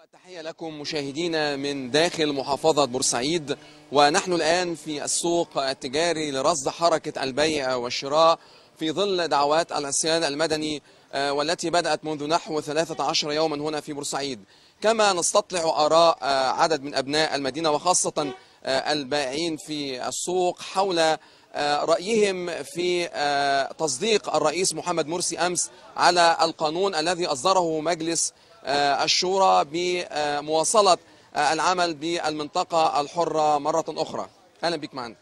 تحية لكم مشاهدينا من داخل محافظة بورسعيد ونحن الآن في السوق التجاري لرصد حركة البيع والشراء في ظل دعوات العصيان المدني آه، والتي بدأت منذ نحو 13 يوما هنا في بورسعيد كما نستطلع آراء آه، عدد من أبناء المدينة وخاصة آه، البائعين في السوق حول آه، رأيهم في آه، تصديق الرئيس محمد مرسي أمس على القانون الذي أصدره مجلس آه، الشورى بمواصلة آه، العمل بالمنطقة الحرة مرة أخرى أهلا بك معنا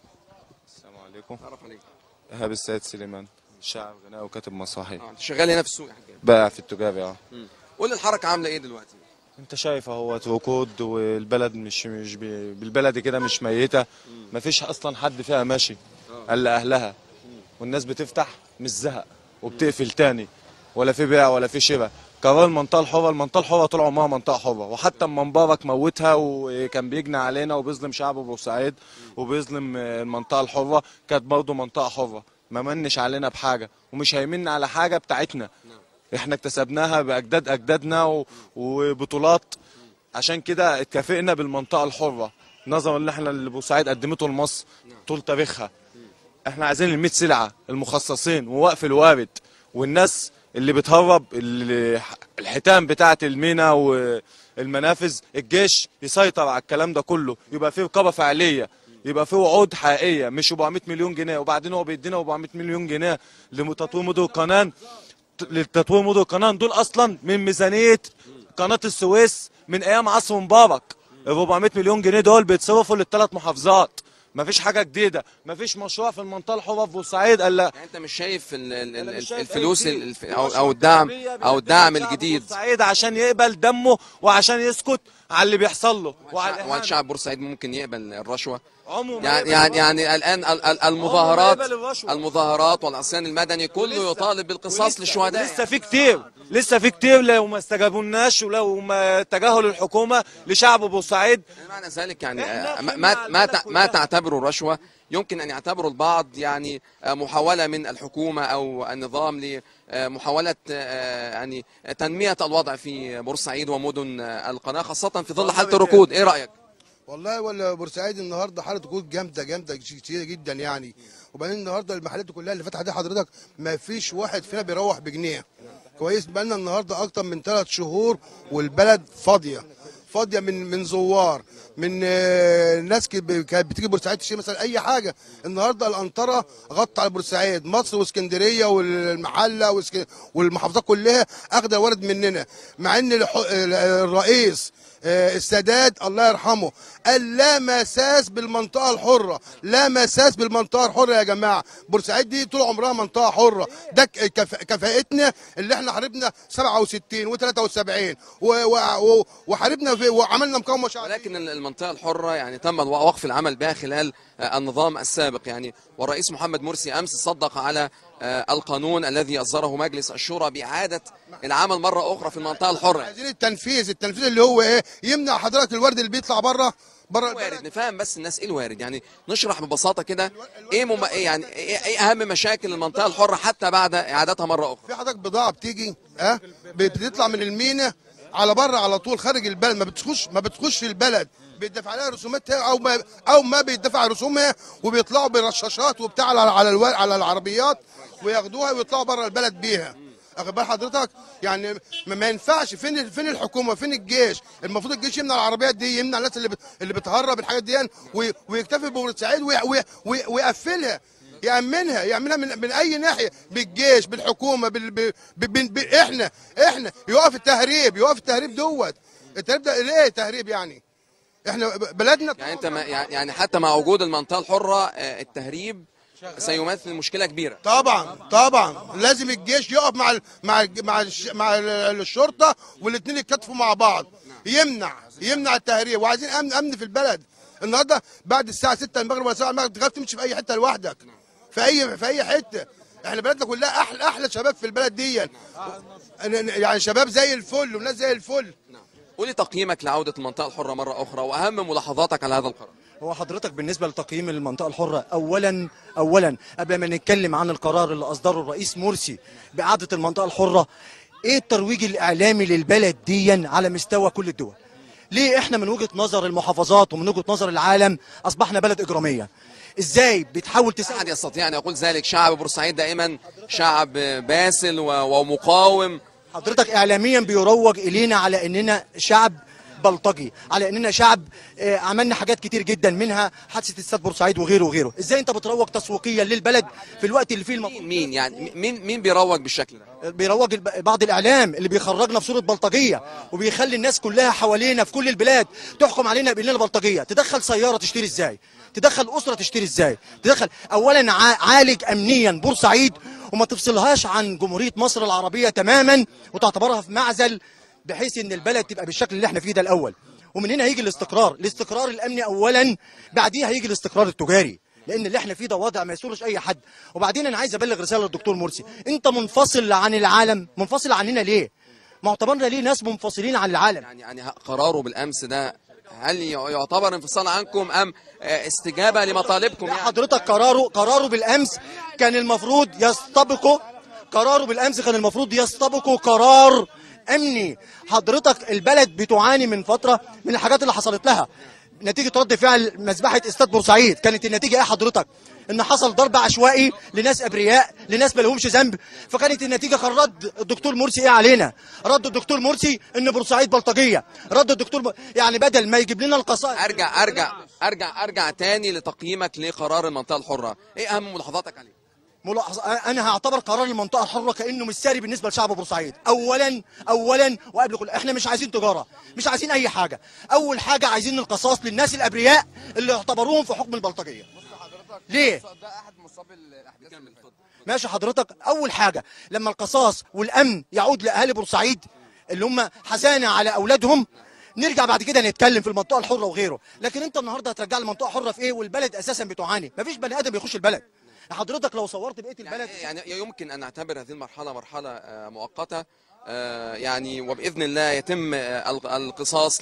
السلام عليكم تعرف عليك ايهاب السيد سليمان شاعر غناء وكاتب مسرحي آه، أنت شغال هنا في السوق يا حاج بائع في التجاري اه قول لي الحركة عاملة إيه دلوقتي انت شايف اهوت ركود والبلد مش مش بي- بالبلد كده مش ميته مفيش اصلا حد فيها ماشي الا اهلها والناس بتفتح مش زهق وبتقفل تاني ولا في بيع ولا في شراء قرار المنطقه الحره المنطقه الحره طول عمرها منطقه حره وحتى اما مبارك موتها وكان بيجني علينا وبيظلم شعب بورسعيد وبيظلم المنطقه الحره كانت برضه منطقه حره ما منش علينا بحاجه ومش هيمن على حاجه بتاعتنا احنا اكتسبناها باجداد اجدادنا و- وبطولات عشان كده اتكافئنا بالمنطقه الحره نظرا اللي احنا اللي بورسعيد قدمته لمصر طول تاريخها احنا عايزين ال 100 سلعه المخصصين ووقف الوارد والناس اللي بتهرب اللي الحيتان بتاعه المينا والمنافذ الجيش يسيطر على الكلام ده كله يبقى فيه رقابه فعليه يبقى فيه وعود حقيقيه مش 400 مليون جنيه وبعدين هو بيدينا 400 مليون جنيه لتطوير مدن القناه لتطوير مدن القناه دول اصلا من ميزانيه قناه السويس من ايام عصر مبارك ال 400 مليون جنيه دول بيتصرفوا للثلاث محافظات مفيش حاجه جديده مفيش مشروع في المنطقه الحره في بورسعيد الا يعني أنت مش شايف ال- ال- أنا ال- مش شايف الفلوس أي ال- جديد. الف- أو أو الدعم أو الدعم الجديد بورسعيد عشان يقبل دمه وعشان يسكت على اللي بيحصل له وعلى وهل الإهانة. شعب بورسعيد ممكن يقبل الرشوة عمره ما يعني يقبل يعني الرشوة. يعني الان ال- ال- المظاهرات يقبل الرشوة. المظاهرات والعصيان المدني كله ولسه- يطالب بالقصاص ولسه- للشهداء لسه في كتير لسه في كتير لو ما استجابولناش ولو ما تجاهلوا الحكومه لشعب بورسعيد يعني معنى ذلك يعني إحنا آه، ما خدمة ما على ما, البلد تع- ما كلها. تعتبره رشوة يمكن ان يعتبره البعض يعني آه، محاولة من الحكومة او النظام لمحاولة يعني تنمية الوضع في بورسعيد ومدن آه، القناة خاصة في ظل حالة الركود ايه رأيك؟ والله ولا بورسعيد النهارده حاله ركود جامده جامده كتير جدا يعني وبعدين النهارده المحلات كلها اللي فتحت دي حضرتك ما فيش واحد فينا بيروح بجنيه كويس بقالنا النهارده اكتر من ثلاث شهور والبلد فاضيه فاضيه من من زوار من آه، ناس كي- ب- كانت بتيجي بورسعيد تشتري مثلا اي حاجه النهارده الانطره غطى على بورسعيد مصر واسكندريه والمحله واسك- والمحافظات كلها اخذ الورد مننا مع ان الح- الرئيس آه، السادات الله يرحمه قال لا مساس بالمنطقه الحره لا مساس بالمنطقه الحره يا جماعه بورسعيد دي طول عمرها منطقه حره ده ك- كف- كفاءتنا اللي احنا حاربنا 67 و73 وحاربنا في وعملنا مقاومه شعبيه ولكن المنطقة الحرة يعني تم وقف العمل بها خلال آه، النظام السابق يعني والرئيس محمد مرسي أمس صدق على آه، القانون الذي أصدره مجلس الشورى بإعادة العمل مرة أخرى في المنطقة الحرة عايزين التنفيذ التنفيذ اللي هو ايه يمنع حضرتك الورد اللي بيطلع بره بره وارد البلد نفهم بس الناس ايه الوارد يعني نشرح ببساطه كده ايه مم... إيه يعني ايه إيه اهم مشاكل المنطقه الحره حتى بعد اعادتها مره اخرى في حضرتك بضاعه بتيجي ها بتطلع من المينا على بره على طول خارج البلد ما بتخش ما بتخش البلد بيدفع عليها رسوماتها او ما او ما بيدفع رسومها وبيطلعوا برشاشات وبتاع على على الو... على العربيات وياخدوها ويطلعوا بره البلد بيها واخد بال حضرتك يعني ما, ما ينفعش فين فين الحكومه فين الجيش المفروض الجيش يمنع العربيات دي يمنع الناس اللي بت... اللي بتهرب الحاجات دي وي... ويكتفي بورسعيد وي... وي... وي... ويقفلها يأمنها يأمنها من, من أي ناحية بالجيش بالحكومة بال... ب... ب... ب... ب... إحنا إحنا يقف التهريب يقف التهريب دوت التهريب ده ليه تهريب يعني؟ إحنا ب- بلدنا يعني انت ما يعني حتى مع وجود المنطقه الحره آه، التهريب سيمثل مشكله كبيره طبعا طبعا لازم الجيش يقف مع ال... مع ال... مع الش... مع ال- الشرطة والاثنين يتكاتفوا مع بعض يمنع يمنع التهريب وعايزين أمن أمن في البلد النهارده بعد الساعة 6 المغرب ولا 7 المغرب تخاف تمشي في أي حتة لوحدك في أي في أي حتة احنا بلدنا كلها احلى احلى شباب في البلد دي يعني شباب زي الفل وناس زي الفل قولي تقييمك لعوده المنطقه الحره مره اخرى واهم ملاحظاتك على هذا القرار هو حضرتك بالنسبه لتقييم المنطقه الحره اولا اولا قبل ما نتكلم عن القرار اللي اصدره الرئيس مرسي باعاده المنطقه الحره ايه الترويج الاعلامي للبلد ديا على مستوى كل الدول ليه احنا من وجهه نظر المحافظات ومن وجهه نظر العالم اصبحنا بلد اجراميه ازاي بتحاول تساعد أحد يستطيع أن يقول ذلك شعب بورسعيد دائما شعب باسل و- ومقاوم حضرتك اعلاميا بيروج الينا على اننا شعب بلطجي على اننا شعب آه، عملنا حاجات كتير جدا منها حادثه استاد بورسعيد وغيره وغيره ازاي انت بتروج تسويقيا للبلد في الوقت اللي فيه المفروض مين يعني مين مين بيروج بالشكل ده؟ بيروج الب- بعض الاعلام اللي بيخرجنا في صوره بلطجيه وبيخلي الناس كلها حوالينا في كل البلاد تحكم علينا باننا بلطجيه تدخل سياره تشتري ازاي تدخل اسره تشتري ازاي تدخل اولا ع- عالج امنيا بورسعيد وما تفصلهاش عن جمهوريه مصر العربيه تماما وتعتبرها في معزل بحيث ان البلد تبقى بالشكل اللي احنا فيه ده الاول ومن هنا هيجي الاستقرار الاستقرار الامني اولا بعديها هيجي الاستقرار التجاري لان اللي احنا فيه ده وضع ما يسرش اي حد وبعدين انا عايز ابلغ رساله للدكتور مرسي انت منفصل عن العالم منفصل عننا ليه ما اعتبرنا ليه ناس منفصلين عن العالم يعني يعني قراره بالامس ده هل يعتبر انفصال عنكم ام آه، استجابه لمطالبكم لا يعني حضرتك قراره قراره بالامس كان المفروض يستبقه قراره بالامس كان المفروض يستبقه قرار امني حضرتك البلد بتعاني من فتره من الحاجات اللي حصلت لها نتيجه رد فعل مذبحه استاد بورسعيد كانت النتيجه ايه حضرتك ان حصل ضرب عشوائي لناس ابرياء لناس ما لهمش ذنب فكانت النتيجه كان رد الدكتور مرسي ايه علينا رد الدكتور مرسي ان بورسعيد بلطجيه رد الدكتور م... يعني بدل ما يجيب لنا القصائد ارجع ارجع ارجع ارجع تاني لتقييمك لقرار المنطقه الحره ايه اهم ملاحظاتك عليه ملاحظة انا هعتبر قرار المنطقه الحره كانه مش ساري بالنسبه لشعب بورسعيد اولا اولا وقبل كل احنا مش عايزين تجاره مش عايزين اي حاجه اول حاجه عايزين القصاص للناس الابرياء اللي اعتبروهم في حكم البلطجيه ليه ده احد مصاب الاحداث ماشي حضرتك اول حاجه لما القصاص والامن يعود لاهالي بورسعيد اللي هم حزانه على اولادهم نرجع بعد كده نتكلم في المنطقه الحره وغيره لكن انت النهارده هترجع المنطقه حره في ايه والبلد اساسا بتعاني مفيش بني ادم يخش البلد حضرتك لو صورت بقيه البلد يعني يمكن ان نعتبر هذه المرحله مرحله آه، مؤقته آه، يعني وباذن الله يتم آه، ال- القصاص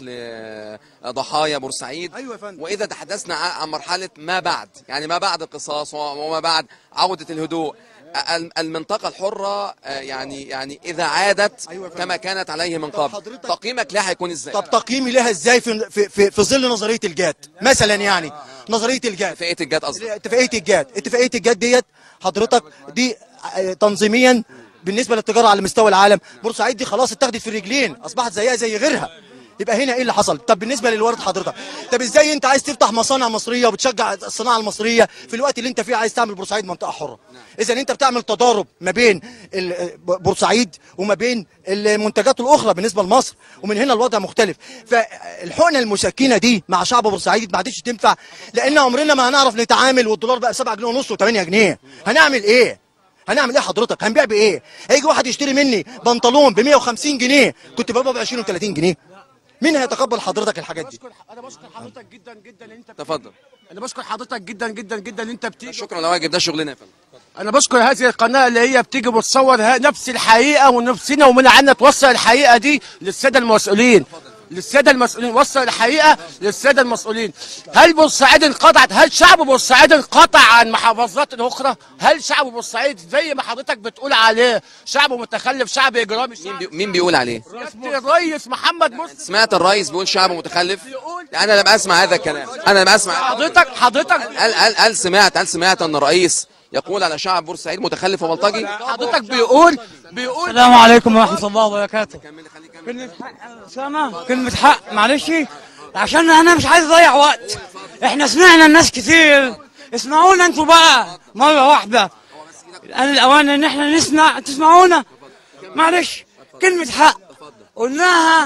لضحايا بورسعيد أيوة يا فندم. واذا تحدثنا ع- عن مرحله ما بعد يعني ما بعد القصاص وما بعد عوده الهدوء ال- المنطقه الحره آه، يعني يعني اذا عادت أيوة يا فندم. كما كانت عليه من طب قبل حضرتك- تقييمك لها هيكون ازاي طب تقييمي لها ازاي في في في, في ظل نظريه الجاد مثلا يعني نظريه الجاد فئه الجاد قصدك اتفاقيه الجاد اتفاقيه الجاد ديت حضرتك دي آه، تنظيميا بالنسبه للتجاره على مستوى العالم بورسعيد دي خلاص اتخذت في الرجلين اصبحت زيها زي غيرها يبقى هنا ايه اللي حصل طب بالنسبه للورد حضرتك طب ازاي انت عايز تفتح مصانع مصريه وبتشجع الصناعه المصريه في الوقت اللي انت فيه عايز تعمل بورسعيد منطقه حره اذا انت بتعمل تضارب ما بين ال- بورسعيد وما بين المنتجات الاخرى بالنسبه لمصر ومن هنا الوضع مختلف فالحقنه المسكنه دي مع شعب بورسعيد ما عادش تنفع لان عمرنا ما هنعرف نتعامل والدولار بقى 7 جنيه ونص و8 جنيه هنعمل ايه هنعمل ايه حضرتك هنبيع بايه هيجي واحد يشتري مني بنطلون ب 150 جنيه كنت ببيعه ب 20 و30 جنيه مين هيتقبل حضرتك الحاجات دي بشكر انا بشكر حضرتك جدا جدا ان انت تفضل انا بشكر حضرتك جدا جدا جدا ان انت بتيجي شكرا على واجب ده شغلنا يا فندم انا بشكر هذه القناه اللي هي بتيجي بتصور ه- نفس الحقيقه ونفسنا ومن عنا توصل الحقيقه دي للساده المسؤولين للساده المسؤولين وصل الحقيقه للساده المسؤولين هل بورسعيد انقطعت هل شعب بورسعيد انقطع عن محافظات اخرى هل شعب بورسعيد زي ما حضرتك بتقول عليه شعب متخلف شعب اجرامي مين بي... مين بيقول عليه سيادة الرئيس محمد مرسي سمعت الرئيس بيقول شعب متخلف انا لم اسمع هذا الكلام انا لم اسمع حضرتك حضرتك هل هل هل سمعت هل سمعت ان الرئيس يقول على شعب بورسعيد متخلف وبلطجي حضرتك بيقول بيقول السلام عليكم ورحمة الله وبركاته كلمة حق سامة كلمة حق معلش عشان أنا مش عايز أضيع وقت إحنا سمعنا الناس كتير اسمعونا أنتوا بقى مرة واحدة الآن الأوان إن إحنا نسمع تسمعونا معلش كلمة حق قلناها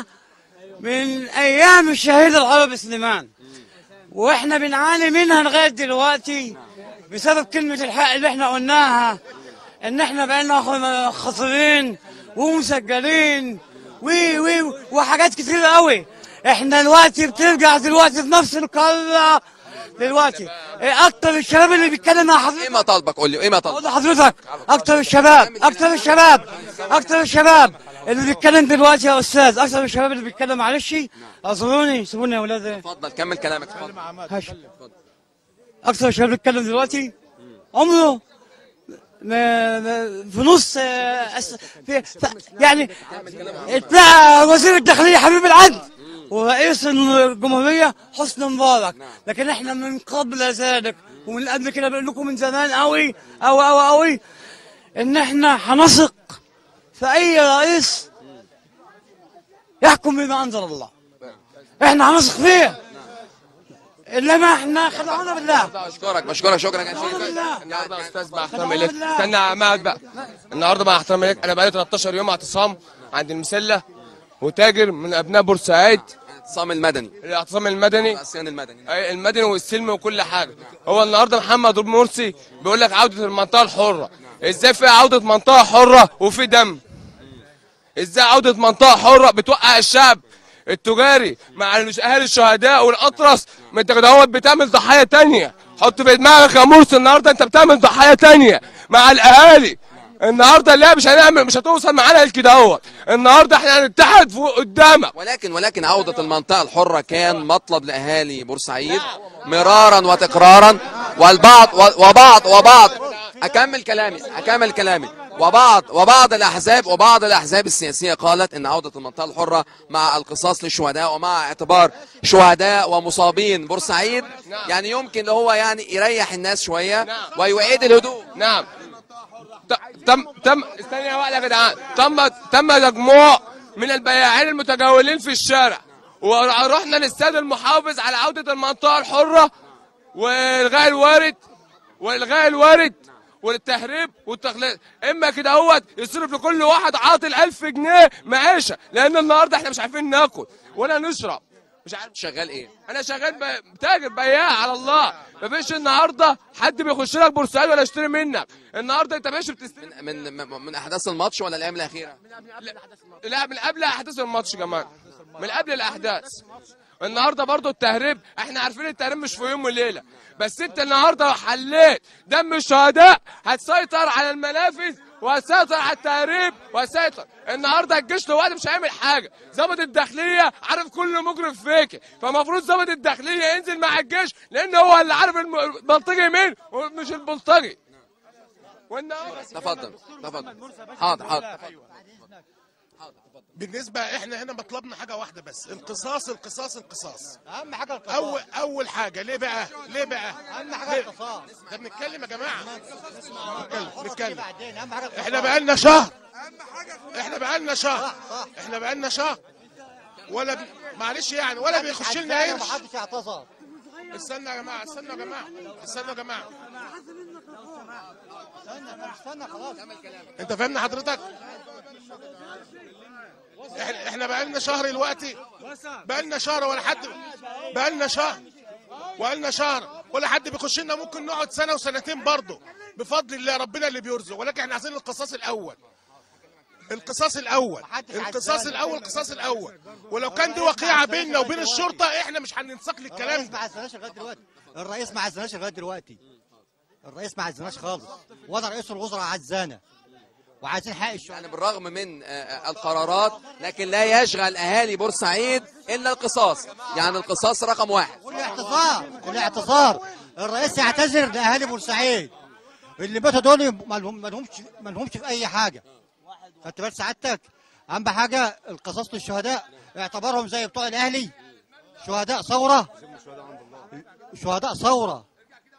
من أيام الشهيد العربي سليمان واحنا بنعاني منها لغايه دلوقتي بسبب كلمه الحق اللي احنا قلناها ان احنا بقينا خ- خاسرين ومسجلين وي وي وحاجات كتير قوي احنا دلوقتي بترجع دلوقتي في نفس القاره دلوقتي إيه اكتر الشباب اللي بيتكلم مع ايه حضرتك مطالبك قول لي ايه مطالبك اقول لحضرتك اكتر الشباب اكتر الشباب اكتر الشباب اللي بيتكلم دلوقتي يا استاذ اكتر الشباب اللي بيتكلم معلش اعذروني سيبوني يا اولاد اتفضل كمل كلامك اتفضل هش. اكثر شباب بيتكلم دلوقتي عمره م- م- في نص آه، أس- في ف- يعني اتباع وزير الداخليه حبيب العدل ورئيس الجمهوريه حسني مبارك لكن احنا من قبل ذلك ومن قبل كده بقول لكم من زمان قوي قوي قوي قوي ان احنا هنثق في اي رئيس يحكم بما انزل الله احنا هنثق فيه انما احنا خدعونا بالله بشكرك بشكرك شكرا خدعونا بالله النهارده يا استاذ مع خدعونا احترامي لك بالله. استنى يا عماد بقى النهارده مع احترامي لك انا بقالي 13 يوم اعتصام عند المسله وتاجر من ابناء بورسعيد الاعتصام المدني الاعتصام المدني العصيان المدني أي المدني والسلمي وكل حاجه هو النهارده محمد مرسي بيقول لك عوده المنطقه الحره ازاي في عوده منطقه حره وفي دم ازاي عوده منطقه حره بتوقع الشعب التجاري مع الش- اهالي الشهداء والاطرس ما انت كده هو بتعمل ضحايا تانية حط في دماغك يا مرسي النهارده انت بتعمل ضحايا تانية مع الاهالي النهارده لا مش هنعمل مش هتوصل معانا لكده اهوت النهارده احنا هنتحد فوق قدامك ولكن ولكن عودة المنطقة الحرة كان مطلب لأهالي بورسعيد مرارا وتكرارا والبعض وبعض وبعض أكمل كلامي أكمل كلامي وبعض وبعض الأحزاب وبعض الأحزاب السياسية قالت أن عودة المنطقة الحرة مع القصاص للشهداء ومع اعتبار شهداء ومصابين بورسعيد يعني يمكن اللي هو يعني يريح الناس شوية ويعيد الهدوء نعم ت- تم تم استنى يا واحد يا جدعان تم تم مجموع من البياعين المتجولين في الشارع ورحنا للسيد المحافظ على عودة المنطقة الحرة والغاء الوارد والغاء الوارد والتهريب والتخليص اما كده هو يصرف لكل واحد عاطل ألف جنيه معيشه لان النهارده احنا مش عارفين ناكل ولا نشرب مش عارف شغال إيه انا شغال ب- تاجر بياع على الله مفيش النهارده حد بيخش لك بورسعيد ولا يشتري منك النهارده انت ماشي بتستلم من من, من أحداث الماتش ولا الأيام الأخيرة لا من قبل احداث الماتش كمان من قبل الاحداث النهارده برضو التهريب احنا عارفين التهريب مش في يوم وليله بس انت النهارده حليت دم الشهداء هتسيطر على المنافذ وهتسيطر على التهريب وهتسيطر النهارده الجيش لوحده مش هيعمل حاجه ظابط الداخليه عارف كل مجرم فيك فالمفروض ظابط الداخليه ينزل مع الجيش لان هو اللي عارف الم- البلطجي مين ومش البلطجي والنهارده تفضل تفضل حاضر حاضر بالنسبه احنا هنا مطلبنا حاجه واحده بس القصاص القصاص القصاص اهم حاجه القصاص اول اول حاجه ليه بقى ليه بقى اهم حاجه القصاص ده بنتكلم يا جماعه نتكلم دي نتكلم بعدين اهم حاجه احنا بقالنا شهر احنا بقالنا شهر احنا بقالنا شهر ولا ب... معلش يعني ولا بيخش لنا قرش محدش اعتذر استنى يا جماعه استنوا يا جماعه استنوا يا جماعه استنى استنى خلاص انت فاهمني حضرتك احنا احنا بقالنا شهر دلوقتي بقالنا شهر ولا حد بقالنا شهر بقالنا شهر ولا حد بيخش لنا ممكن نقعد سنه وسنتين برضه بفضل الله ربنا اللي بيرزق ولكن احنا عايزين القصاص الاول القصاص الاول القصاص الاول القصاص الاول ولو كان دي وقيعه بيننا وبين الشرطه احنا مش هننساق للكلام الرئيس ده ما عزناش لغايه دلوقتي الرئيس ما عزناش لغايه دلوقتي الرئيس ما عزناش خالص ولا رئيس الوزراء عزانا وعايزين حق الشعب يعني بالرغم من آه، آه، القرارات لكن لا يشغل اهالي بورسعيد الا القصاص يعني القصاص رقم واحد والاعتذار الاعتذار الرئيس يعتذر لاهالي بورسعيد اللي ماتوا دول ما لهم- ما لهمش ما لهمش في اي حاجه خدت بال سعادتك اهم حاجه القصاص للشهداء اعتبرهم زي بتوع الاهلي شهداء ثوره شهداء ثوره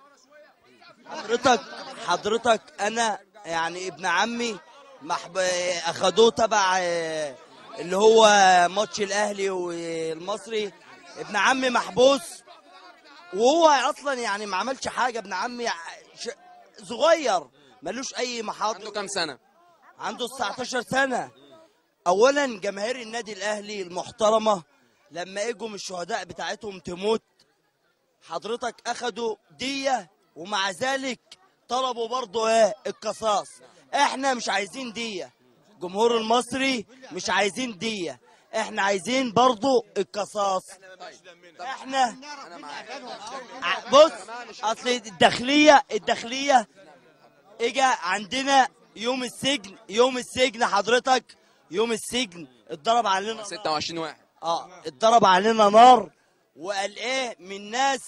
حضرتك حضرتك انا يعني ابن عمي محب... اخدوه تبع آه، اللي هو ماتش الاهلي والمصري ابن عمي محبوس وهو اصلا يعني ما عملش حاجه ابن عمي ع- ش... صغير ملوش اي عنده محاضر كام سنه عنده 19 سنه اولا جماهير النادي الاهلي المحترمه لما اجوا من الشهداء بتاعتهم تموت حضرتك اخدوا دية ومع ذلك طلبوا برضه ايه القصاص احنا مش عايزين دية الجمهور المصري مش عايزين دية احنا عايزين برضه القصاص احنا ع- بص اصل الداخلية الداخلية اجا عندنا يوم السجن يوم السجن حضرتك يوم السجن اتضرب علينا نار. 26 واحد اه اتضرب علينا نار وقال ايه من ناس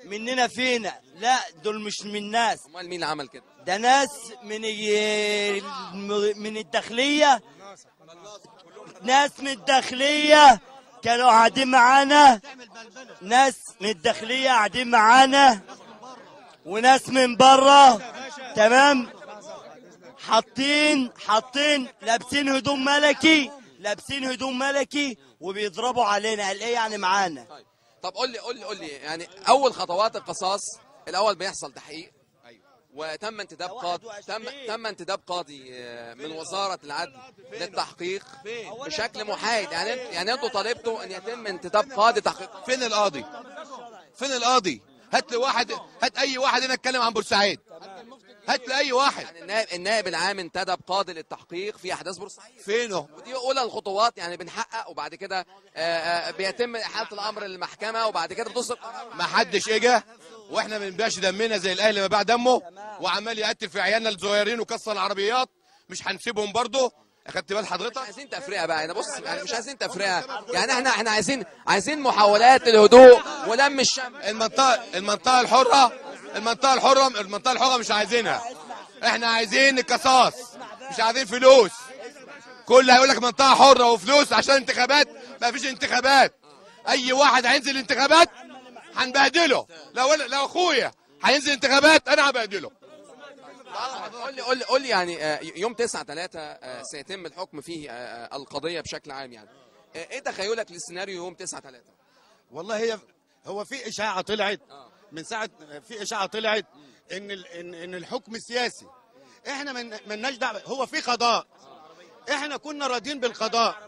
مننا فينا لا دول مش من ناس امال مين اللي عمل كده ده ناس من ي- من الداخلية ناس من الداخلية كانوا قاعدين معانا ناس من الداخلية قاعدين معانا وناس من بره تمام حاطين حاطين لابسين هدوم ملكي لابسين هدوم ملكي وبيضربوا علينا قال ايه يعني معانا طب قول لي قول لي قول لي يعني اول خطوات القصاص الاول بيحصل تحقيق وتم انتداب قاضي تم تم انتداب قاضي آه، من وزاره العدل للتحقيق بشكل محايد يعني انت- يعني انتوا طالبتوا ان يتم انتداب قاضي تحقيق فين القاضي فين القاضي هات لي واحد هات اي واحد هنا اتكلم عن بورسعيد هات لي اي واحد يعني النائب, النائب العام انتدب قاضي للتحقيق في احداث بورسعيد فينه ودي اولى الخطوات يعني بنحقق وبعد كده آه، آه، بيتم احاله الامر للمحكمه وبعد كده بتصدر قرار. ما حدش اجى واحنا ما بنبيعش دمنا زي الاهلي ما باع دمه وعمال يقتل في عيالنا الصغيرين وكسر العربيات مش هنسيبهم برضه اخدت بال مش حضرتك عايزين تفرقه بقى يعني بص يعني مش عايزين تفرقه يعني احنا احنا عايزين عايزين محاولات للهدوء ولم الشمل المنطقه المنطقه الحره المنطقه الحره المنطقه الحره مش عايزينها احنا عايزين القصاص مش عايزين فلوس كل هيقول لك منطقه حره وفلوس عشان انتخابات ما فيش انتخابات اي واحد هينزل انتخابات هنبهدله لو لو اخويا هينزل انتخابات انا هبهدله قول لي قول لي قول لي يعني آه، يوم 9 3 سيتم الحكم فيه آه، آه، القضيه بشكل عام يعني آه، ايه تخيلك للسيناريو يوم 9 3 والله هي هو في اشاعه طلعت من ساعه في اشاعه طلعت ان ال- ان ان الحكم سياسي احنا من مالناش دعوه هو في قضاء احنا كنا راضيين بالقضاء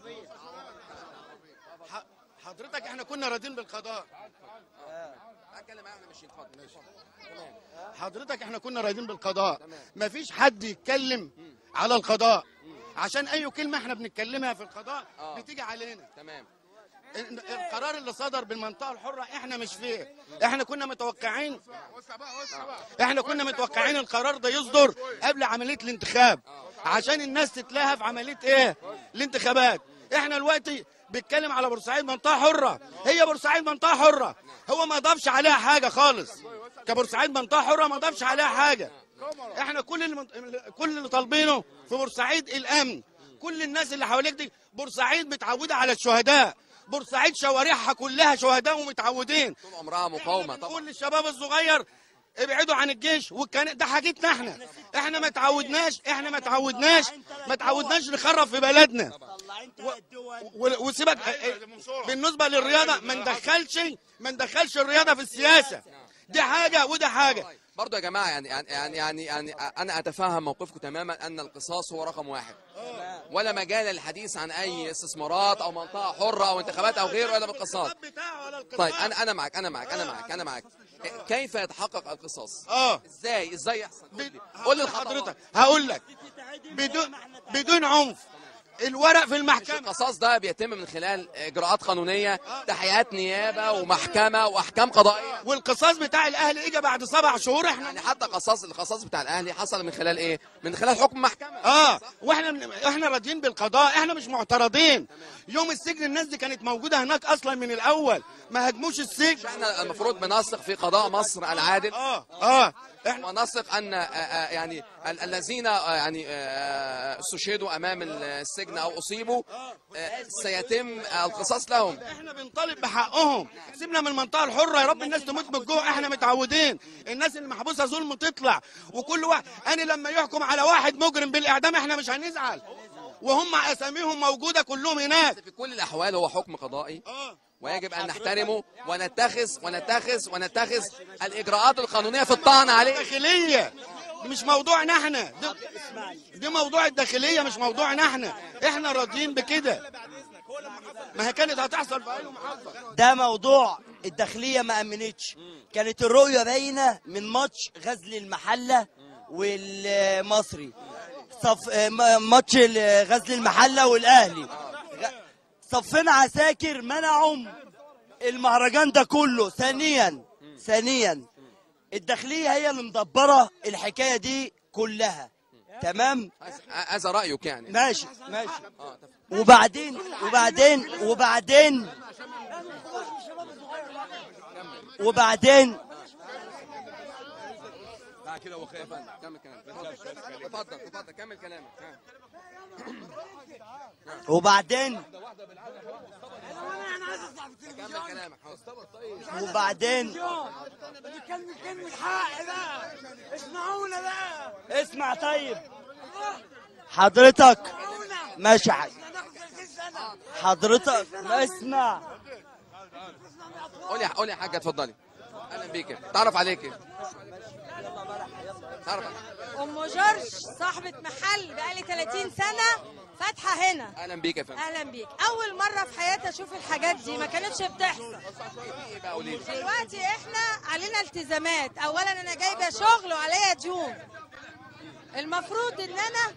ح- حضرتك احنا كنا راضيين بالقضاء اتكلم معايا واحنا ماشيين اتفضل حضرتك احنا كنا راضيين بالقضاء مفيش حد يتكلم على القضاء عشان اي كلمه احنا بنتكلمها في القضاء آه. بتيجي علينا تمام ال- القرار اللي صدر بالمنطقه الحره احنا مش فيه احنا كنا متوقعين احنا كنا متوقعين القرار ده يصدر قبل عمليه الانتخاب عشان الناس تتلهى في عمليه ايه الانتخابات احنا دلوقتي بيتكلم على بورسعيد منطقه حره هي بورسعيد منطقه حره هو ما ضافش عليها حاجه خالص كبورسعيد منطقه حره ما ضافش عليها حاجه احنا كل اللي كل اللي طالبينه في بورسعيد الامن كل الناس اللي حواليك دي بورسعيد متعوده على الشهداء بورسعيد شوارعها كلها شهداء ومتعودين طول عمرها مقاومه طبعا نقول للشباب الصغير ابعدوا عن الجيش وكان ده حاجتنا احنا احنا ما تعودناش احنا ما تعودناش ما تعودناش نخرب في بلدنا و- وسيبك بالنسبه للرياضه ما ندخلش ما ندخلش الرياضه في السياسه دي حاجه وده حاجه برضه يا جماعه يعني يعني يعني يعني, يعني انا اتفهم موقفكم تماما ان القصاص هو رقم واحد ولا مجال للحديث عن اي استثمارات او منطقه حره او انتخابات او غيره الا بالقصاص بتاعه ولا القصاص. طيب انا انا معك انا معك انا معك انا معك كيف يتحقق القصاص؟ اه ازاي ازاي يحصل؟ قول لي ب- قول لي هقول الخطوات. لحضرتك هقول لك بدون بدون عنف الورق في مش المحكمه القصاص ده بيتم من خلال اجراءات قانونيه تحقيقات نيابه ومحكمه واحكام قضائيه والقصاص بتاع الاهلي اجى بعد سبع شهور احنا يعني حتى قصاص القصاص بتاع الاهلي حصل من خلال ايه؟ من خلال حكم محكمه اه واحنا من... احنا راضيين بالقضاء احنا مش معترضين يوم السجن الناس دي كانت موجوده هناك اصلا من الاول ما هاجموش السجن احنا المفروض بنثق في قضاء مصر العادل اه اه احنا ونثق ان آه، آه، يعني ال- الذين آه، يعني آه، استشهدوا امام السجن او اصيبوا آه، سيتم القصاص لهم احنا بنطالب بحقهم سيبنا من المنطقه الحره يا رب الناس تموت من الجوع احنا متعودين الناس اللي محبوسه ظلم تطلع وكل واحد انا لما يحكم على واحد مجرم بالاعدام احنا مش هنزعل وهم اساميهم موجوده كلهم هناك في كل الاحوال هو حكم قضائي اه ويجب ان نحترمه ونتخذ ونتخذ ونتخذ الاجراءات القانونيه في الطعن عليه داخليه مش موضوعنا احنا دي, دي موضوع الداخليه مش موضوعنا احنا احنا راضيين بكده ما هي كانت هتحصل في اي محافظه ده موضوع الداخليه ما امنتش كانت الرؤيه باينه من ماتش غزل المحله والمصري صف م- ماتش ال- غزل المحله والاهلي غ- صفين عساكر منعوا المهرجان ده كله ثانيا ثانيا الداخليه هي اللي مدبره الحكايه دي كلها تمام هذا رايك يعني ماشي ماشي وبعدين وبعدين وبعدين وبعدين معاه كده وخايف كمل كلامك اتفضل اتفضل اتفضل كمل كلامك ها. وبعدين كمل كلامك حاضر. وبعدين بنتكلم كلمة حق بقى اسمعونا بقى اسمع طيب حضرتك ماشي حاج حضرتك اسمع قولي يا- قولي يا حاجه اتفضلي اهلا بيك تعرف عليك تعرف عليك. ام جورج صاحبة محل بقالي 30 سنة فاتحة هنا اهلا بيك يا فندم اهلا بيك اول مرة في حياتي اشوف الحاجات دي ما كانتش بتحصل ايه بقى قولي لي دلوقتي احنا علينا التزامات اولا انا جايبة شغل وعليا ديون المفروض ان انا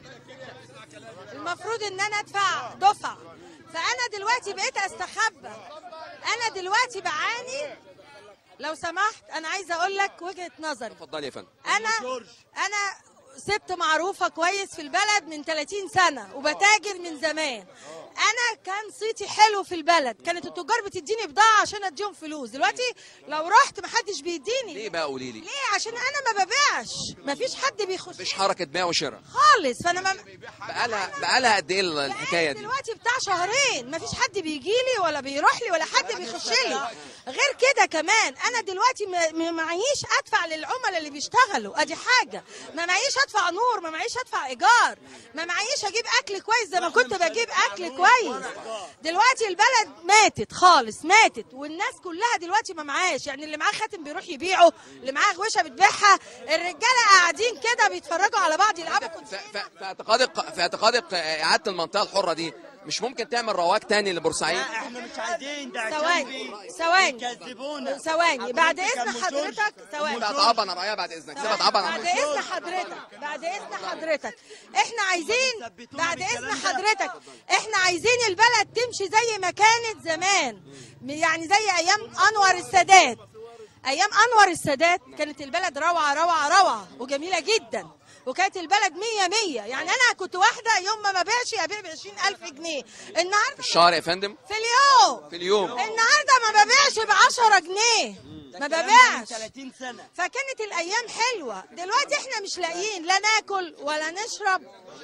المفروض ان انا ادفع دفع فانا دلوقتي بقيت استخبى انا دلوقتي بعاني لو سمحت انا عايزه اقول لك وجهه نظري اتفضلي يا فندم انا انا سبت معروفه كويس في البلد من 30 سنه وبتاجر من زمان انا كان صيتي حلو في البلد كانت التجار بتديني بضاعه عشان اديهم فلوس دلوقتي لو رحت محدش بيديني ليه بقى قولي لي ليه عشان انا ما ببيعش مفيش حد بيخش مفيش حركه بيع وشراء خالص فانا ما بقالها بقالها قد ايه الحكايه دي دلوقتي بتاع شهرين مفيش حد بيجي لي ولا بيروح لي ولا حد بيخش لي غير كده كمان انا دلوقتي ما- ما معيش ادفع للعملاء اللي بيشتغلوا ادي حاجه ما معيش ادفع نور ما معيش ادفع ايجار ما معيش اجيب اكل كويس زي ما كنت بجيب اكل كويس دلوقتي البلد ماتت خالص ماتت والناس كلها دلوقتي ما معاش يعني اللي معاه خاتم بيروح يبيعه اللي معاه غوشه بتبيعها الرجاله قاعدين كده بيتفرجوا على بعض يلعبوا ف- ف- في اعتقادك في اعتقادك اعاده المنطقه الحره دي مش ممكن تعمل رواج تاني لبورسعيد احنا مش عايزين ده عشان ثواني ثواني بيكذبونا ثواني بعد حضرتك اذن كان حضرتك ثواني سيبها تعبر انا رايها بعد اذنك سيبها تعبر بعد اذن حضرتك بعد اذن حضرتك احنا عايزين بعد اذن حضرتك احنا عايزين البلد تمشي زي ما كانت زمان يعني زي ايام انور السادات ايام انور السادات كانت البلد روعه روعه روعه وجميله جدا وكانت البلد مية مية يعني انا كنت واحده يوم ما ببيعش ابيع ب 20000 جنيه النهارده في الشهر يا فندم في اليوم في اليوم النهارده ما ببيعش ب 10 جنيه ما ببيعش 30 سنه فكانت الايام حلوه دلوقتي احنا مش لاقيين لا ناكل ولا نشرب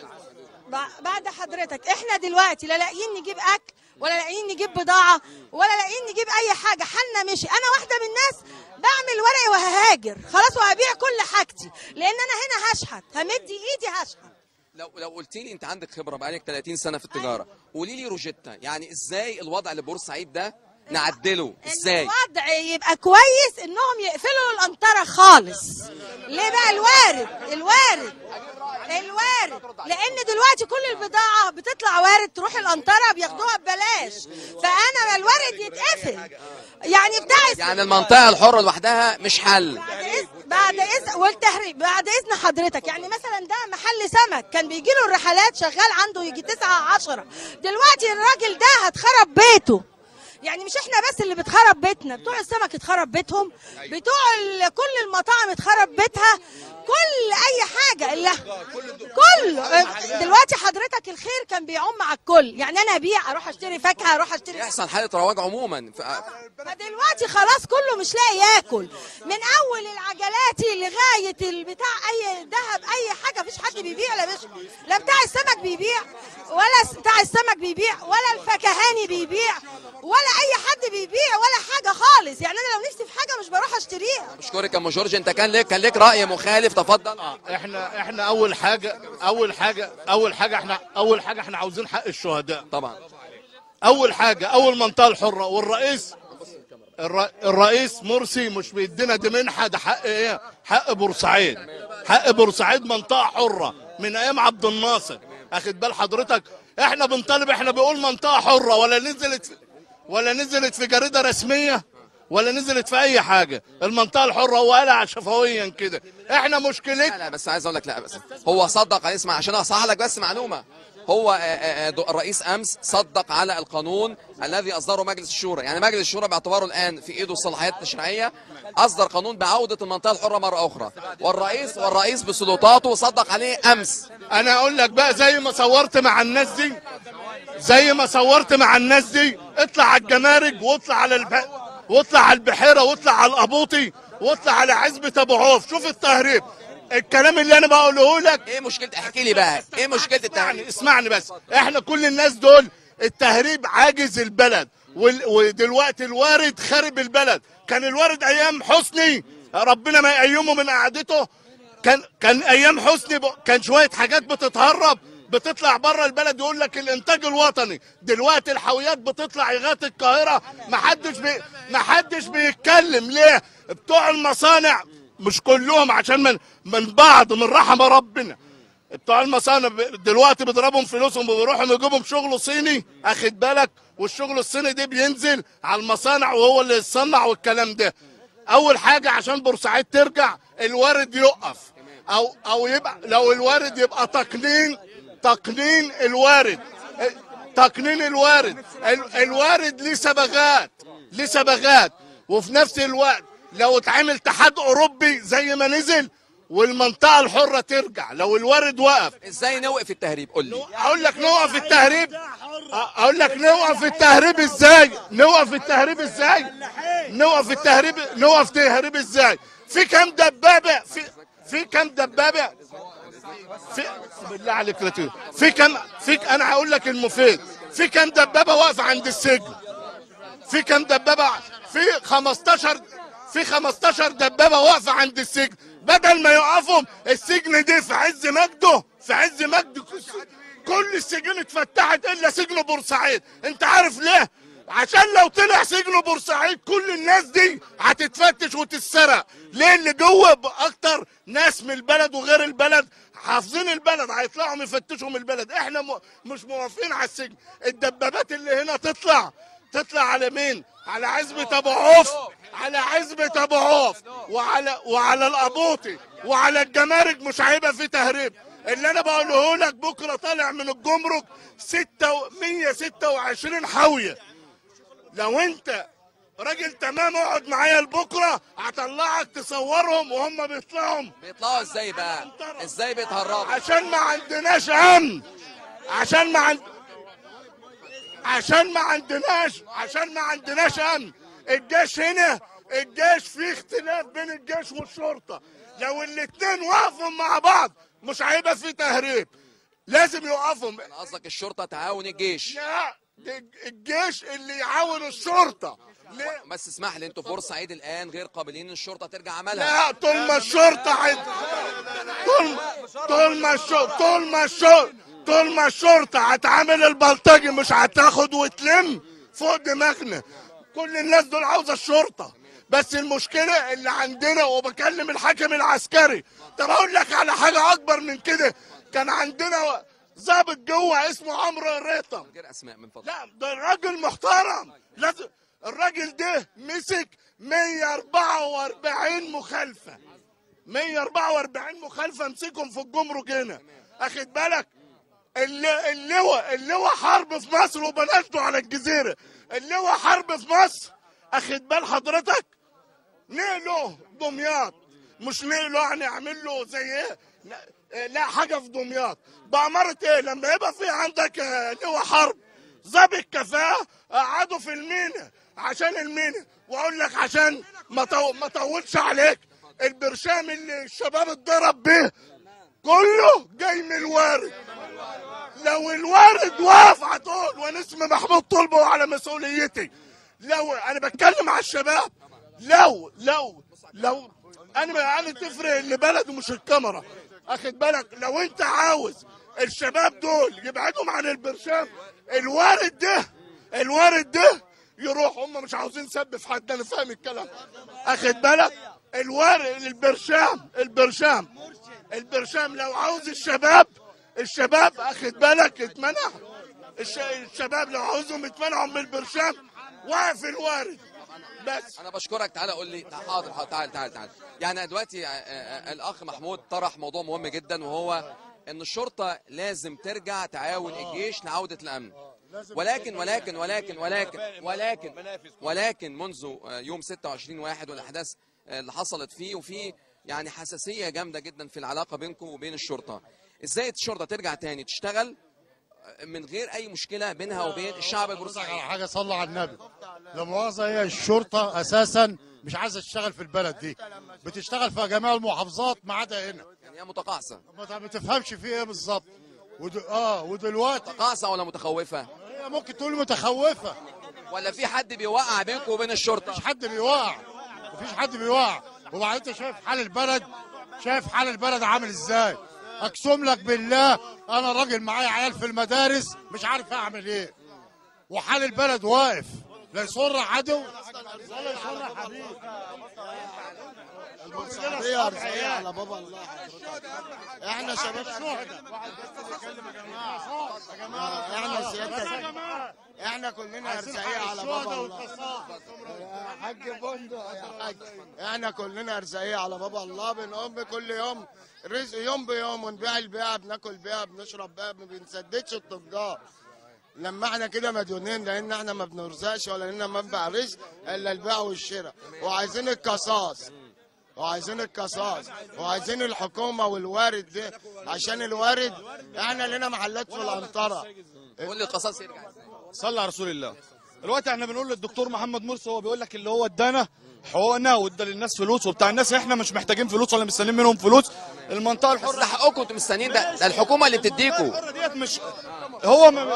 ب- بعد حضرتك احنا دلوقتي لا لاقيين نجيب اكل ولا لاقيين نجيب بضاعه ولا لاقيين نجيب اي حاجه حالنا مشي انا واحده من الناس بعمل ورقي وههاجر خلاص وهبيع كل حاجتي لان انا هنا هشحت همد ايدي هشحت لو لو قلت لي انت عندك خبره بقالك 30 سنه في التجاره قولي لي روجيتا يعني ازاي الوضع لبورسعيد ده نعدله ازاي الوضع يبقى كويس انهم يقفلوا القنطره خالص ليه بقى الوارد الوارد الوارد لان دلوقتي كل البضاعه بتطلع وارد تروح القنطره بياخدوها ببلاش فانا الوارد يتقفل يعني بتاع يعني المنطقه الحره لوحدها مش حل بعد اذن والتهريب بعد اذن حضرتك يعني مثلا ده محل سمك كان بيجي له الرحلات شغال عنده يجي تسعة عشرة دلوقتي الراجل ده هتخرب بيته يعني مش احنا بس اللي بتخرب بيتنا بتوع السمك اتخرب بيتهم بتوع ال- كل المطاعم اتخرب بيتها كل اي حاجه الا كل دلوقتي حضرتك الخير كان بيعم على الكل يعني انا ابيع اروح اشتري فاكهه اروح اشتري يحصل حاله رواج عموما ف... فدلوقتي خلاص كله مش لاقي ياكل من اول العجلاتي لغايه البتاع اي ذهب اي حاجه مفيش حد بيبيع لا مش لا بتاع السمك بيبيع ولا س- بتاع السمك بيبيع ولا الفكهاني بيبيع ولا اي حد بيبيع ولا حاجه خالص يعني انا لو نفسي في حاجه مش بروح اشتريها اشكرك يا ام جورج انت كان لك كان لك راي مخالف تفضل احنا احنا اول حاجه اول حاجه اول حاجه احنا اول حاجه احنا عاوزين حق الشهداء طبعا اول حاجه اول منطقه الحره والرئيس الر- الرئيس مرسي مش بيدينا دي منحه ده حق ايه حق بورسعيد حق بورسعيد منطقه حره من ايام عبد الناصر اخد بال حضرتك احنا بنطالب احنا بنقول منطقه حره ولا نزلت في ولا نزلت في جريده رسميه ولا نزلت في اي حاجه المنطقه الحره هو قالها شفويا كده احنا مشكلتنا لا لا بس عايز اقول لك لا بس هو صدق عليه اسمع عشان اصحح لك بس معلومه هو آه، آه، آه، الرئيس امس صدق على القانون الذي اصدره مجلس الشورى يعني مجلس الشورى باعتباره الان في ايده الصلاحيات التشريعيه اصدر قانون بعوده المنطقه الحره مره اخرى والرئيس والرئيس بسلطاته صدق عليه امس انا اقول لك بقى زي ما صورت مع الناس دي زي ما صورت مع الناس دي اطلع على الجمارك واطلع على الب... واطلع على البحيره واطلع على القبوطي واطلع على عزبه ابو عوف شوف التهريب الكلام اللي انا بقوله لك ايه مشكله احكي لي بقى ايه مشكله التهريب اسمعني اسمعني بس احنا كل الناس دول التهريب عاجز البلد وال- ودلوقتي الوارد خارب البلد كان الوارد ايام حسني ربنا ما يقيمه من قعدته كان كان ايام حسني ب- كان شويه حاجات بتتهرب بتطلع بره البلد يقول لك الانتاج الوطني دلوقتي الحاويات بتطلع لغايه القاهره ما حدش بي ما حدش بيتكلم ليه بتوع المصانع مش كلهم عشان من من بعض من رحم ربنا بتوع المصانع ب- دلوقتي بيضربهم فلوسهم وبيروحوا يجيبهم شغل صيني اخد بالك والشغل الصيني ده بينزل على المصانع وهو اللي يصنع والكلام ده اول حاجه عشان بورسعيد ترجع الوارد يقف او او يبقى لو الوارد يبقى تقنين تقنين الوارد تقنين الوارد ال- الوارد ليه صبغات ليه صبغات وفي نفس الوقت لو اتعمل اتحاد اوروبي زي ما نزل والمنطقه الحره ترجع لو الوارد وقف ازاي نوقف التهريب قول لي اقول لك نوقف التهريب اقول لك نوقف التهريب ازاي نوقف التهريب ازاي نوقف التهريب نوقف التهريب ازاي في كام دبابه في في كام دبابه في بالله عليك لا تقول. في كام في انا هقول لك المفيد في كام دبابه واقفه عند السجن في كام دبابه في 15 في 15 دبابه واقفه عند السجن بدل ما يقفهم السجن ده في عز مجده في عز مجده كل السجون اتفتحت الا سجن بورسعيد انت عارف ليه عشان لو طلع سجن بورسعيد كل الناس دي هتتفتش وتتسرق ليه اللي جوه اكتر ناس من البلد وغير البلد حافظين البلد هيطلعوا يفتشوا من البلد احنا م... مش موافقين على السجن الدبابات اللي هنا تطلع تطلع على مين على عزبة ابو عوف على عزبة ابو عوف وعلى وعلى القبوطي وعلى الجمارك مش هيبقى في تهريب اللي انا بقوله لك بكره طالع من الجمرك 6 126 حاويه لو انت راجل تمام اقعد معايا لبكره هطلعك تصورهم وهم بيطلعوا بيطلعوا ازاي بقى ازاي بيتهربوا عشان ما عندناش امن عشان ما عند عشان ما عندناش عشان ما عندناش امن الجيش هنا الجيش فيه اختلاف بين الجيش والشرطه لو الاتنين وقفوا مع بعض مش هيبقى في تهريب لازم يوقفهم قصدك الشرطه تعاون الجيش لا ده الجيش اللي يعاون الشرطه ليه بس اسمح لي انتوا في بورسعيد الان غير قابلين ان الشرطه ترجع عملها لا طول ما الشرطه عند طول طول ما الشرطه طول ما الشرطه طول ما الشرطه هتعامل البلطجي مش هتاخد وتلم فوق دماغنا كل الناس دول عاوزه الشرطه بس المشكله اللي عندنا وبكلم الحاكم العسكري طب اقول لك على حاجه اكبر من كده كان عندنا ضابط جوه اسمه عمرو الريطه غير اسماء من فضلك لا ده راجل محترم لازم الراجل ده مسك 144 مخالفه 144 مخالفه مسكهم في الجمرك هنا اخد بالك اللي- اللواء اللواء حرب في مصر وبناته على الجزيره اللواء حرب في مصر اخد بال حضرتك نقله دمياط مش نقله يعني اعمل له زي ايه لا- لا حاجه في دمياط بأمارة ايه لما يبقى في عندك آه، لواء حرب ظابط كفاءة قعدوا في المينا عشان المينا واقول لك عشان ما طو... ما طولش عليك البرشام اللي الشباب اتضرب بيه كله جاي من الوارد لو الوارد واقف هتقول وانا اسمي محمود طلبه على مسؤوليتي لو انا بتكلم على الشباب لو لو لو انا انا تفرق اللي بلده مش الكاميرا اخد بالك لو انت عاوز الشباب دول يبعدهم عن البرشام الوارد ده الوارد ده يروح هم مش عاوزين سب في حد انا فاهم الكلام اخد بالك الوارد البرشام البرشام البرشام لو عاوز الشباب الشباب اخد بالك يتمنع الش... الشباب لو عاوزهم يتمنعوا من البرشام واقف الوارد بس انا بشكرك تعالى قول لي حاضر حاضر تعال تعال تعال يعني دلوقتي آه، آه، الاخ محمود طرح موضوع مهم جدا وهو ان الشرطه لازم ترجع تعاون الجيش لعوده الامن ولكن ولكن ولكن ولكن ولكن ولكن منذ آه، يوم 26 واحد والاحداث آه، اللي حصلت فيه وفي يعني حساسيه جامده جدا في العلاقه بينكم وبين الشرطه ازاي الشرطه ترجع تاني تشتغل آه، من غير اي مشكله بينها وبين الشعب على البورسعيدي حاجه صلى على النبي لا مؤاخذه هي الشرطه اساسا مش عايزه تشتغل في البلد دي بتشتغل في جميع المحافظات ما عدا هنا يعني هي متقاعسه ما ما تفهمش في ايه بالظبط ود... اه ودلوقتي متقاعسه ولا متخوفه هي ممكن تقول متخوفه ولا في حد بيوقع بينكم وبين الشرطه مفيش حد بيوقع مفيش حد بيوقع وبعدين انت شايف حال البلد شايف حال البلد عامل ازاي اقسم لك بالله انا راجل معايا عيال في المدارس مش عارف اعمل ايه وحال البلد واقف لا يسر عدو ولا يسر حبيب البورسعيدية أرزاقية على بابا الله احنا شباب احنا سيادتك احنا كلنا ارزاقية على بابا الله يا حاج بندق يا حاج احنا كلنا ارزاقية على بابا الله بنقوم كل يوم رزق يوم بيوم ونبيع البيعة بناكل بيها بنشرب بيها ما بنسددش التجار لما احنا كده مديونين لان احنا ما بنرزقش ولا لنا منبع رزق الا البيع والشراء وعايزين القصاص وعايزين القصاص وعايزين الحكومه والوارد ده عشان الوارد احنا لنا محلات في الانطره قول لي القصاص يرجع صلى على رسول الله دلوقتي احنا بنقول للدكتور محمد مرسي هو بيقول لك اللي هو ادانا حقوقنا وادى للناس فلوس وبتاع الناس احنا مش محتاجين فلوس ولا مستنيين منهم فلوس المنطقه بس الحره ده حقكم انتوا مستنيين ده ده الحكومه اللي بتديكوا الحرة ديت مش هو م...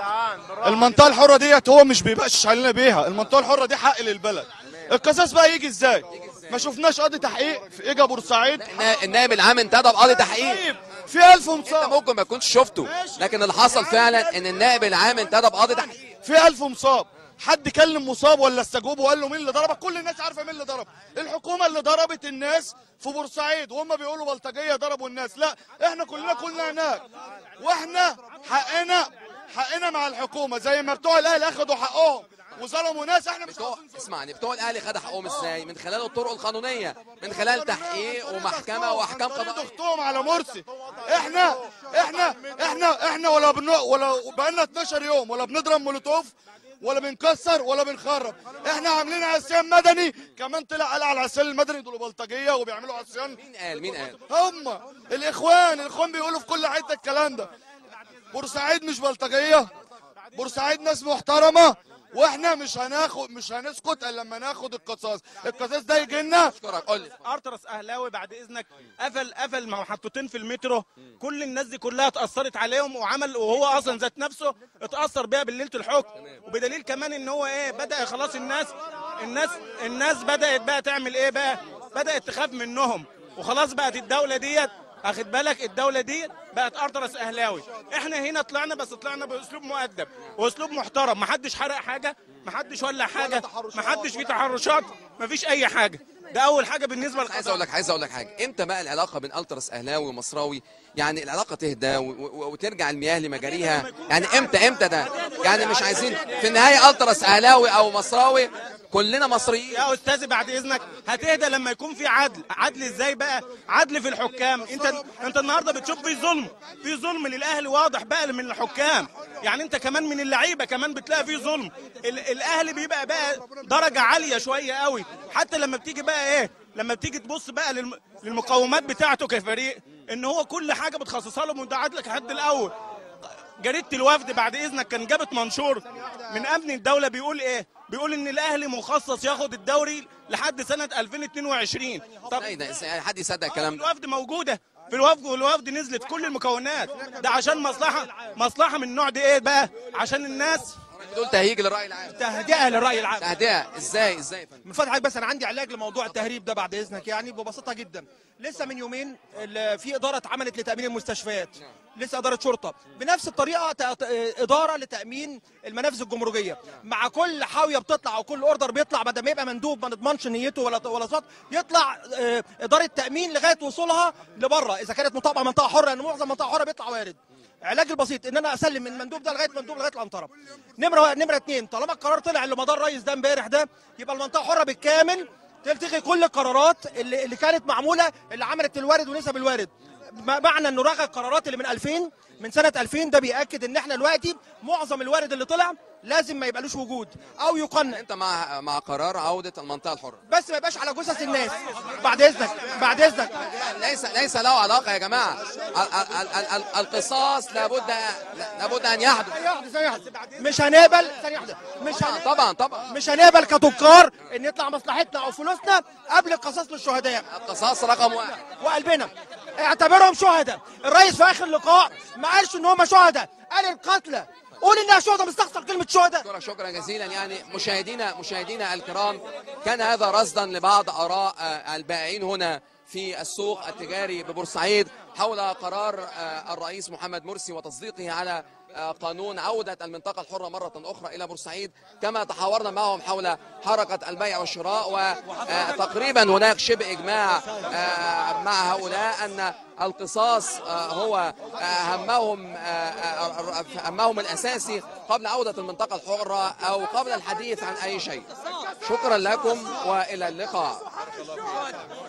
المنطقه الحره ديت هو مش بيبقاش علينا بيها المنطقه الحره دي حق للبلد القصاص بقى يجي ازاي ما شفناش قاضي تحقيق في اجا بورسعيد النا- النائب العام انتدب قاضي تحقيق طيب في 1000 انت مصاب ممكن ما تكونش شفته لكن اللي حصل فعلا ان النائب العام انتدب قاضي تحقيق في 1000 مصاب حد كلم مصاب ولا استجوبه وقال له مين اللي ضربك كل الناس عارفه مين اللي ضرب الحكومه اللي ضربت الناس في بورسعيد وهم بيقولوا بلطجيه ضربوا الناس لا احنا كلنا كنا هناك واحنا حقنا حقنا مع الحكومه زي ما بتوع الاهلي اخدوا حقهم وظلموا ناس احنا مش بتوع اسمعني بتوع الاهلي خدوا حقهم ازاي من خلال الطرق القانونيه من خلال تحقيق ومحكمه واحكام قضيه قضائيه اختهم على مرسي احنا احنا احنا احنا ولا بن ولا بقالنا 12 يوم ولا بنضرب مولوتوف ولا بنكسر ولا بنخرب احنا عاملين عصيان مدني كمان طلع قال على العصيان المدني دول بلطجيه وبيعملوا عصيان مين قال مين قال هم الاخوان الاخوان بيقولوا في كل حته الكلام ده بورسعيد مش بلطجيه بورسعيد ناس محترمه واحنا مش هناخد مش هنسكت الا لما ناخد القصاص القصاص ده يجي لنا اشكرك قول لي ارترس اهلاوي بعد اذنك قفل قفل محطتين في المترو كل الناس دي كلها اتاثرت عليهم وعمل وهو اصلا ذات نفسه اتاثر بيها بالليله الحكم وبدليل كمان ان هو ايه بدا خلاص الناس الناس الناس بدات بقى تعمل ايه بقى بدات تخاف منهم وخلاص بقت الدوله ديت اخد بالك الدوله دي بقت ارترس اهلاوي احنا هنا طلعنا بس طلعنا باسلوب مؤدب واسلوب محترم محدش حرق حاجه محدش ولع حاجه محدش فيه تحرشات مفيش اي حاجه ده اول حاجه بالنسبه عايز اقول لك عايز اقول لك حاجه امتى بقى العلاقه بين التراس اهلاوي ومصراوي يعني العلاقه تهدى و- و- وترجع المياه لمجاريها يعني امتى امتى ده يعني مش عايزين في النهايه التراس اهلاوي او مصراوي كلنا مصريين يا استاذي بعد اذنك هتهدى لما يكون في عدل عدل ازاي بقى عدل في الحكام انت انت النهارده بتشوف في ظلم في ظلم للاهلي واضح بقى من الحكام يعني انت كمان من اللعيبه كمان بتلاقي في ظلم ال- الاهلي بيبقى بقى درجه عاليه شويه قوي حتى لما بتيجي بقى ايه لما بتيجي تبص بقى للم... للمقومات بتاعته كفريق ان هو كل حاجه بتخصصها له مدعات لك لحد الاول جريده الوفد بعد اذنك كان جابت منشور من امن الدوله بيقول ايه بيقول ان الاهلي مخصص ياخد الدوري لحد سنه 2022 طب ازاي ده ازاي حد يصدق الكلام ده الوفد موجوده في الوفد والوفد نزلت كل المكونات ده عشان مصلحه مصلحه من النوع ده ايه بقى عشان الناس بتقول تهيج للراي العام تهدئه للراي العام تهدئه ازاي ازاي يا فندم؟ من فضلك بس انا عندي علاج لموضوع التهريب ده بعد اذنك يعني ببساطه جدا لسه من يومين ال- في اداره اتعملت لتامين المستشفيات لسه اداره شرطه بنفس الطريقه ت- ت- اداره لتامين المنافذ الجمركيه مع كل حاويه بتطلع او كل اوردر بيطلع بدل ما يبقى مندوب ما نضمنش نيته ولا ولا صوت يطلع آه، اداره تامين لغايه وصولها لبره اذا كانت مطابقه منطقه حره لان معظم منطقه حره بيطلع وارد العلاج البسيط ان انا اسلم من المندوب ده لغايه مندوب لغايه العنطره نمره نمره اثنين طالما القرار طلع اللي مدار الرئيس ده امبارح ده يبقى المنطقه حره بالكامل تلتغي كل القرارات اللي, اللي كانت معموله اللي عملت الوارد ونسب الوارد م- معنى انه رغى القرارات اللي من 2000 من سنه 2000 ده بياكد ان احنا دلوقتي معظم الوارد اللي طلع لازم ما يبقالوش وجود او يقنن انت مع مع قرار عوده المنطقه الحره بس ما يبقاش على جثث الناس بعد اذنك بعد اذنك ليس ليس له علاقه يا جماعه ال- ال- ال- ال- القصاص لابد لابد ان يحدث ثانية واحدة. مش هنقبل ثانية واحدة مش هنقبل طبعا طبعا مش هنقبل كتجار ان يطلع مصلحتنا او فلوسنا قبل القصاص للشهداء القصاص رقم واحد وقلبنا اعتبرهم شهداء الرئيس في اخر لقاء ما قالش ان هم شهداء قال القتلى قول انها شهداء مستخسر كلمه شهداء شكرا شكرا جزيلا يعني مشاهدينا مشاهدينا الكرام كان هذا رصدا لبعض اراء آه، البائعين هنا في السوق التجاري ببورسعيد حول قرار آه، الرئيس محمد مرسي وتصديقه على آه، قانون عودة المنطقة الحرة مرة أخرى إلى بورسعيد كما تحاورنا معهم حول حركة البيع والشراء وتقريبا هناك شبه إجماع آه، مع هؤلاء أن القصاص آه، هو آه، همهم آه، آه، همهم الأساسي قبل عودة المنطقة الحرة أو قبل الحديث عن أي شيء شكرا لكم وإلى اللقاء